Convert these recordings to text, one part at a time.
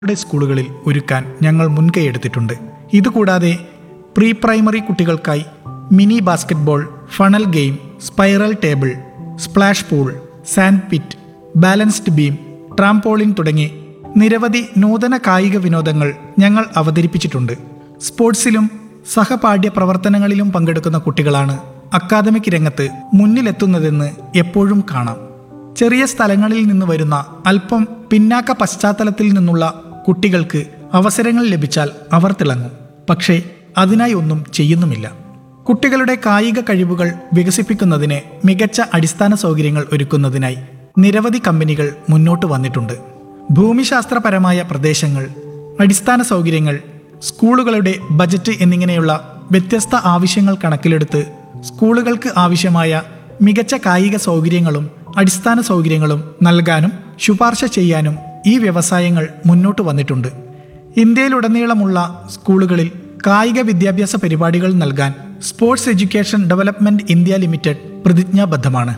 യുടെ സ്കൂളുകളിൽ ഒരുക്കാൻ ഞങ്ങൾ മുൻകൈയെടുത്തിട്ടുണ്ട് ഇതുകൂടാതെ പ്രീ പ്രൈമറി കുട്ടികൾക്കായി mini basketball funnel game spiral table splash pool sand pit balanced beam trampoline തുടങ്ങി നിരവധി നൂതന കായിക വിനോദങ്ങൾ ഞങ്ങൾ അവതരിപ്പിച്ചിട്ടുണ്ട് സ്പോർട്സിലും സഹപാഠ്യ പ്രവർത്തനങ്ങളിലും പങ്കെടുക്കുന്ന കുട്ടികളാണ് അക്കാദമിക് രംഗത്ത് മുന്നിലെത്തുന്നതെന്ന് എപ്പോഴും കാണാം ചെറിയ സ്ഥലങ്ങളിൽ നിന്ന് വരുന്ന അല്പം പിന്നാക്ക പശ്ചാത്തലത്തിൽ നിന്നുള്ള കുട്ടികൾക്ക് അവസരങ്ങൾ ലഭിച്ചാൽ അവർ തിളങ്ങും പക്ഷേ അതിനായി ഒന്നും ചെയ്യുന്നുമില്ല കുട്ടികളുടെ കായിക കഴിവുകൾ വികസിപ്പിക്കുന്നതിന് മികച്ച അടിസ്ഥാന സൗകര്യങ്ങൾ ഒരുക്കുന്നതിനായി നിരവധി കമ്പനികൾ മുന്നോട്ട് വന്നിട്ടുണ്ട് ഭൂമിശാസ്ത്രപരമായ പ്രദേശങ്ങൾ അടിസ്ഥാന സൗകര്യങ്ങൾ സ്കൂളുകളുടെ ബജറ്റ് എന്നിങ്ങനെയുള്ള വ്യത്യസ്ത ആവശ്യങ്ങൾ കണക്കിലെടുത്ത് സ്കൂളുകൾക്ക് ആവശ്യമായ മികച്ച കായിക സൗകര്യങ്ങളും അടിസ്ഥാന സൗകര്യങ്ങളും നൽകാനും ശുപാർശ ചെയ്യാനും ഈ വ്യവസായങ്ങൾ മുന്നോട്ട് വന്നിട്ടുണ്ട് ഇന്ത്യയിലുടനീളമുള്ള സ്കൂളുകളിൽ കായിക വിദ്യാഭ്യാസ പരിപാടികൾ നൽകാൻ sports education development India limited പ്രതിജ്ഞാബദ്ധമാണ്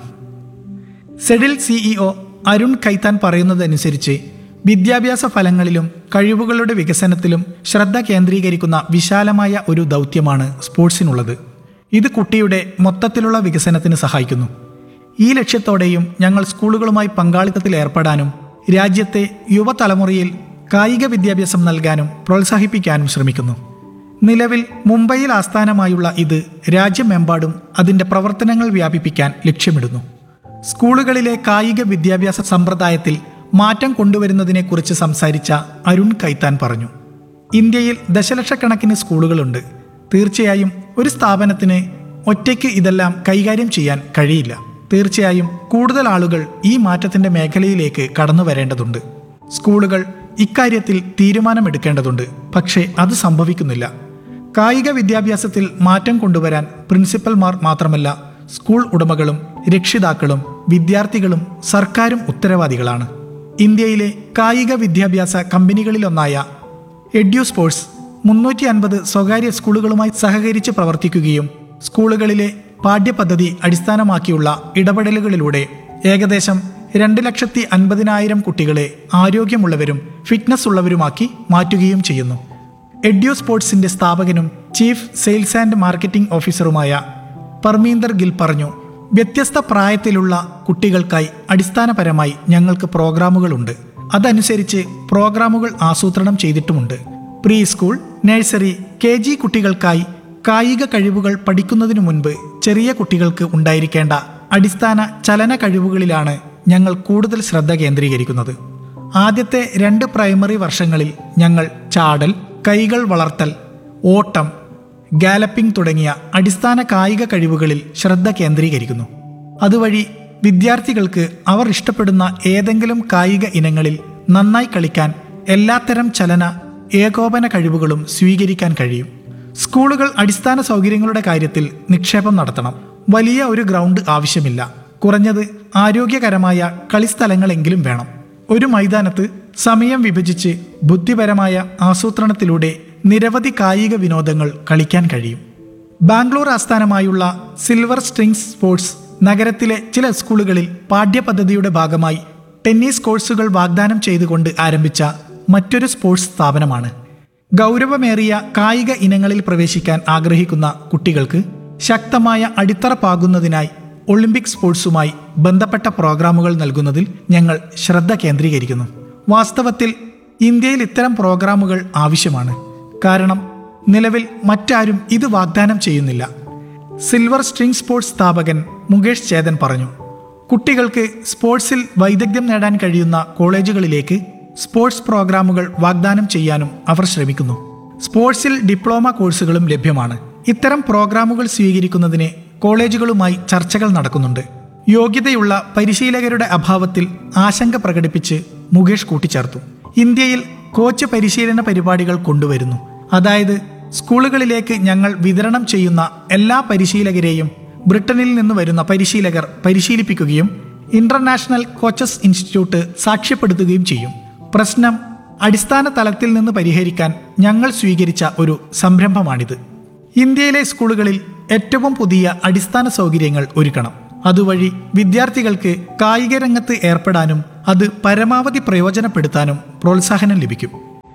സെഡിൽ സിഇഒ അരുൺ ഖൈത്താൻ പറയുന്നതനുസരിച്ച് വിദ്യാഭ്യാസ ഫലങ്ങളിലും കഴിവുകളുടെ വികസനത്തിലും ശ്രദ്ധ കേന്ദ്രീകരിക്കുന്ന വിശാലമായ ഒരു ദൗത്യമാണ് സ്പോർട്സിനുള്ളത് ഇത് കുട്ടിയുടെ മൊത്തത്തിലുള്ള വികസനത്തിന് സഹായിക്കുന്നു ഈ ലക്ഷ്യത്തോടെയും ഞങ്ങൾ സ്കൂളുകളുമായി പങ്കാളിത്തത്തിൽ ഏർപ്പെടാനും രാജ്യത്തെ യുവതലമുറയിൽ കായിക വിദ്യാഭ്യാസം നൽകാനും പ്രോത്സാഹിപ്പിക്കാനും ശ്രമിക്കുന്നു നിലവിൽ മുംബൈയിൽ ആസ്ഥാനമായുള്ള ഇത് രാജ്യമെമ്പാടും അതിന്റെ പ്രവർത്തനങ്ങൾ വ്യാപിപ്പിക്കാൻ ലക്ഷ്യമിടുന്നു സ്കൂളുകളിലെ കായിക വിദ്യാഭ്യാസ സമ്പ്രദായത്തിൽ മാറ്റം കൊണ്ടുവരുന്നതിനെക്കുറിച്ച് സംസാരിച്ച അരുൺ കൈത്താൻ പറഞ്ഞു ഇന്ത്യയിൽ ദശലക്ഷക്കണക്കിന് സ്കൂളുകളുണ്ട് തീർച്ചയായും ഒരു സ്ഥാപനത്തിന് ഒറ്റയ്ക്ക് ഇതെല്ലാം കൈകാര്യം ചെയ്യാൻ കഴിയില്ല തീർച്ചയായും കൂടുതൽ ആളുകൾ ഈ മാറ്റത്തിന്റെ മേഖലയിലേക്ക് കടന്നു വരേണ്ടതുണ്ട് സ്കൂളുകൾ ഇക്കാര്യത്തിൽ തീരുമാനമെടുക്കേണ്ടതുണ്ട് പക്ഷേ അത് സംഭവിക്കുന്നില്ല കായിക വിദ്യാഭ്യാസത്തിൽ മാറ്റം കൊണ്ടുവരാൻ പ്രിൻസിപ്പൽമാർ മാത്രമല്ല സ്കൂൾ ഉടമകളും രക്ഷിതാക്കളും വിദ്യാർത്ഥികളും സർക്കാരും ഉത്തരവാദികളാണ് ഇന്ത്യയിലെ കായിക വിദ്യാഭ്യാസ കമ്പനികളിലൊന്നായ എഡ്യു സ്പോർട്സ് മുന്നൂറ്റി അൻപത് സ്വകാര്യ സ്കൂളുകളുമായി സഹകരിച്ച് പ്രവർത്തിക്കുകയും സ്കൂളുകളിലെ പാഠ്യപദ്ധതി അടിസ്ഥാനമാക്കിയുള്ള ഇടപെടലുകളിലൂടെ ഏകദേശം രണ്ട് ലക്ഷത്തി അൻപതിനായിരം കുട്ടികളെ ആരോഗ്യമുള്ളവരും ഫിറ്റ്നസ് ഉള്ളവരുമാക്കി മാറ്റുകയും ചെയ്യുന്നു എഡ്യു സ്പോർട്സിന്റെ സ്ഥാപകനും ചീഫ് സെയിൽസ് ആൻഡ് മാർക്കറ്റിംഗ് ഓഫീസറുമായ പർമീന്ദർ ഗിൽ പറഞ്ഞു വ്യത്യസ്ത പ്രായത്തിലുള്ള കുട്ടികൾക്കായി അടിസ്ഥാനപരമായി ഞങ്ങൾക്ക് പ്രോഗ്രാമുകളുണ്ട് അതനുസരിച്ച് പ്രോഗ്രാമുകൾ ആസൂത്രണം ചെയ്തിട്ടുമുണ്ട് pre school nursery K G കുട്ടികൾക്കായി കായിക കഴിവുകൾ പഠിക്കുന്നതിനു മുൻപ് ചെറിയ കുട്ടികൾക്ക് ഉണ്ടായിരിക്കേണ്ട അടിസ്ഥാന ചലന കഴിവുകളിലാണ് ഞങ്ങൾ കൂടുതൽ ശ്രദ്ധ കേന്ദ്രീകരിക്കുന്നത് ആദ്യത്തെ രണ്ട് പ്രൈമറി വർഷങ്ങളിൽ ഞങ്ങൾ ചാടൽ കൈകൾ വളർത്തൽ ഓട്ടം ഗാലപ്പിംഗ് തുടങ്ങിയ അടിസ്ഥാന കായിക കഴിവുകളിൽ ശ്രദ്ധ കേന്ദ്രീകരിക്കുന്നു അതുവഴി വിദ്യാർത്ഥികൾക്ക് അവർ ഇഷ്ടപ്പെടുന്ന ഏതെങ്കിലും കായിക ഇനങ്ങളിൽ നന്നായി കളിക്കാൻ എല്ലാത്തരം ചലന ഏകോപന കഴിവുകളും സ്വീകരിക്കാൻ കഴിയും സ്കൂളുകൾ അടിസ്ഥാന സൗകര്യങ്ങളുടെ കാര്യത്തിൽ നിക്ഷേപം നടത്തണം വലിയ ഒരു ഗ്രൗണ്ട് ആവശ്യമില്ല കുറഞ്ഞത് ആരോഗ്യകരമായ കളിസ്ഥലങ്ങളെങ്കിലും വേണം ഒരു മൈതാനത്ത് സമയം വിഭജിച്ച് ബുദ്ധിപരമായ ആസൂത്രണത്തിലൂടെ നിരവധി കായിക വിനോദങ്ങൾ കളിക്കാൻ കഴിയും ബാംഗ്ലൂർ ആസ്ഥാനമായുള്ള സിൽവർ സ്ട്രിങ്സ് സ്പോർട്സ് നഗരത്തിലെ ചില സ്കൂളുകളിൽ പാഠ്യപദ്ധതിയുടെ ഭാഗമായി ടെന്നീസ് കോഴ്സുകൾ വാഗ്ദാനം ചെയ്തുകൊണ്ട് ആരംഭിച്ച മറ്റൊരു സ്പോർട്സ് സ്ഥാപനമാണ് ഗൗരവമേറിയ കായിക ഇനങ്ങളിൽ പ്രവേശിക്കാൻ ആഗ്രഹിക്കുന്ന കുട്ടികൾക്ക് ശക്തമായ അടിത്തറ പാകുന്നതിനായി ഒളിമ്പിക് സ്പോർട്സുമായി ബന്ധപ്പെട്ട പ്രോഗ്രാമുകൾ നൽകുന്നതിൽ ഞങ്ങൾ ശ്രദ്ധ കേന്ദ്രീകരിക്കുന്നു വാസ്തവത്തിൽ ഇന്ത്യയിൽ ഇത്തരം പ്രോഗ്രാമുകൾ ആവശ്യമാണ് കാരണം നിലവിൽ മറ്റാരും ഇത് വാഗ്ദാനം ചെയ്യുന്നില്ല സിൽവർ സ്ട്രിംഗ് സ്പോർട്സ് സ്ഥാപകൻ മുകേഷ് ചേതൻ പറഞ്ഞു കുട്ടികൾക്ക് സ്പോർട്സിൽ വൈദഗ്ധ്യം നേടാൻ കഴിയുന്ന കോളേജുകളിലേക്ക് സ്പോർട്സ് പ്രോഗ്രാമുകൾ വാഗ്ദാനം ചെയ്യാനും അവർ ശ്രമിക്കുന്നു സ്പോർട്സിൽ ഡിപ്ലോമ കോഴ്സുകളും ലഭ്യമാണ് ഇത്തരം പ്രോഗ്രാമുകൾ സ്വീകരിക്കുന്നതിന് കോളേജുകളുമായി ചർച്ചകൾ നടക്കുന്നുണ്ട് യോഗ്യതയുള്ള പരിശീലകരുടെ അഭാവത്തിൽ ആശങ്ക പ്രകടിപ്പിച്ച് മുകേഷ് കൂട്ടിച്ചേർത്തു ഇന്ത്യയിൽ കോച്ച് പരിശീലന പരിപാടികൾ കൊണ്ടുവരുന്നു അതായത് സ്കൂളുകളിലേക്ക് ഞങ്ങൾ വിതരണം ചെയ്യുന്ന എല്ലാ പരിശീലകരെയും ബ്രിട്ടനിൽ നിന്ന് വരുന്ന പരിശീലകർ പരിശീലിപ്പിക്കുകയും ഇന്റർനാഷണൽ കോച്ചസ് ഇൻസ്റ്റിറ്റ്യൂട്ട് സാക്ഷ്യപ്പെടുത്തുകയും ചെയ്യും പ്രശ്നം അടിസ്ഥാന തലത്തിൽ നിന്ന് പരിഹരിക്കാൻ ഞങ്ങൾ സ്വീകരിച്ച ഒരു സംരംഭമാണിത് ഇന്ത്യയിലെ സ്കൂളുകളിൽ ഏറ്റവും പുതിയ അടിസ്ഥാന സൗകര്യങ്ങൾ ഒരുക്കണം അതുവഴി വിദ്യാർത്ഥികൾക്ക് കായിക രംഗത്ത് ഏർപ്പെടാനും അത് പരമാവധി പ്രയോജനപ്പെടുത്താനും പ്രോത്സാഹനം ലഭിക്കും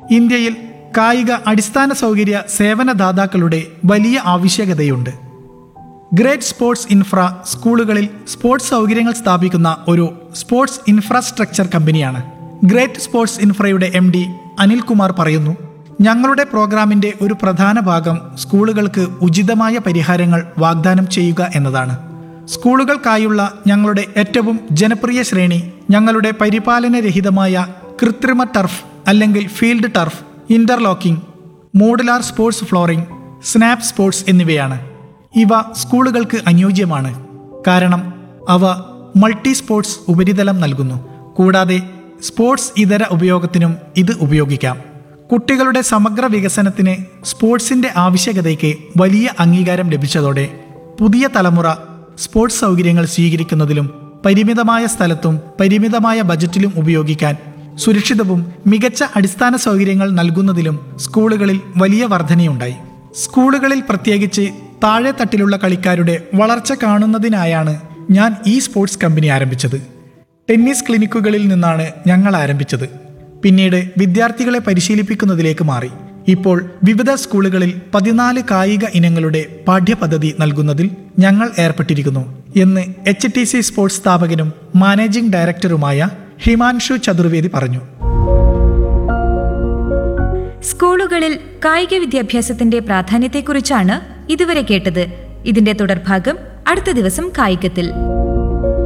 ഇന്ത്യയിൽ കായിക അടിസ്ഥാന സൗകര്യ സേവനദാതാക്കളുടെ വലിയ ആവശ്യകതയുണ്ട് ഗ്രേറ്റ് സ്പോർട്സ് ഇൻഫ്ര സ്കൂളുകളിൽ സ്പോർട്സ് സൗകര്യങ്ങൾ സ്ഥാപിക്കുന്ന ഒരു സ്പോർട്സ് ഇൻഫ്രാസ്ട്രക്ചർ കമ്പനിയാണ് ഗ്രേറ്റ് സ്പോർട്സ് ഇൻഫ്രയുടെ എം ഡി അനിൽകുമാർ പറയുന്നു ഞങ്ങളുടെ പ്രോഗ്രാമിന്റെ ഒരു പ്രധാന ഭാഗം സ്കൂളുകൾക്ക് ഉചിതമായ പരിഹാരങ്ങൾ വാഗ്ദാനം ചെയ്യുക എന്നതാണ് സ്കൂളുകൾക്കായുള്ള ഞങ്ങളുടെ ഏറ്റവും ജനപ്രിയ ശ്രേണി ഞങ്ങളുടെ പരിപാലനരഹിതമായ കൃത്രിമ ടർഫ് അല്ലെങ്കിൽ field turf interlocking modular sports flooring snap sports എന്നിവയാണ് ഇവ സ്കൂളുകൾക്ക് അനുയോജ്യമാണ് കാരണം അവ മൾട്ടി സ്പോർട്സ് ഉപരിതലം നൽകുന്നു കൂടാതെ സ്പോർട്സ് ഇതര ഉപയോഗത്തിനും ഇത് ഉപയോഗിക്കാം കുട്ടികളുടെ സമഗ്ര വികസനത്തിന് സ്പോർട്സിന്റെ ആവശ്യകതയ്ക്ക് വലിയ അംഗീകാരം ലഭിച്ചതോടെ പുതിയ തലമുറ സ്പോർട്സ് സൗകര്യങ്ങൾ സ്വീകരിക്കുന്നതിലും പരിമിതമായ സ്ഥലത്തും പരിമിതമായ ബജറ്റിലും ഉപയോഗിക്കാൻ സുരക്ഷിതവും മികച്ച അടിസ്ഥാന സൗകര്യങ്ങൾ നൽകുന്നതിലും സ്കൂളുകളിൽ വലിയ വർധനയുണ്ടായി സ്കൂളുകളിൽ പ്രത്യേകിച്ച് താഴെ തട്ടിലുള്ള കളിക്കാരുടെ വളർച്ച കാണുന്നതിനായാണ് ഞാൻ ഈ സ്പോർട്സ് കമ്പനി ആരംഭിച്ചത് ടെന്നീസ് ക്ലിനിക്കുകളിൽ നിന്നാണ് ഞങ്ങൾ ആരംഭിച്ചത് പിന്നീട് വിദ്യാർത്ഥികളെ പരിശീലിപ്പിക്കുന്നതിലേക്ക് മാറി ഇപ്പോൾ വിവിധ സ്കൂളുകളിൽ പതിനാല് കായിക ഇനങ്ങളുടെ പാഠ്യപദ്ധതി നൽകുന്നതിൽ ഞങ്ങൾ ഏർപ്പെട്ടിരിക്കുന്നു എന്ന് എച്ച് ടി സി സ്പോർട്സ് സ്ഥാപകനും മാനേജിംഗ് ഡയറക്ടറുമായ ഹിമാൻഷു ചതുർവേദി പറഞ്ഞു സ്കൂളുകളിൽ കായിക വിദ്യാഭ്യാസത്തിന്റെ പ്രാധാന്യത്തെക്കുറിച്ചാണ് ഇതുവരെ കേട്ടത് ഇതിന്റെ തുടർഭാഗം അടുത്ത ദിവസം കായികത്തിൽ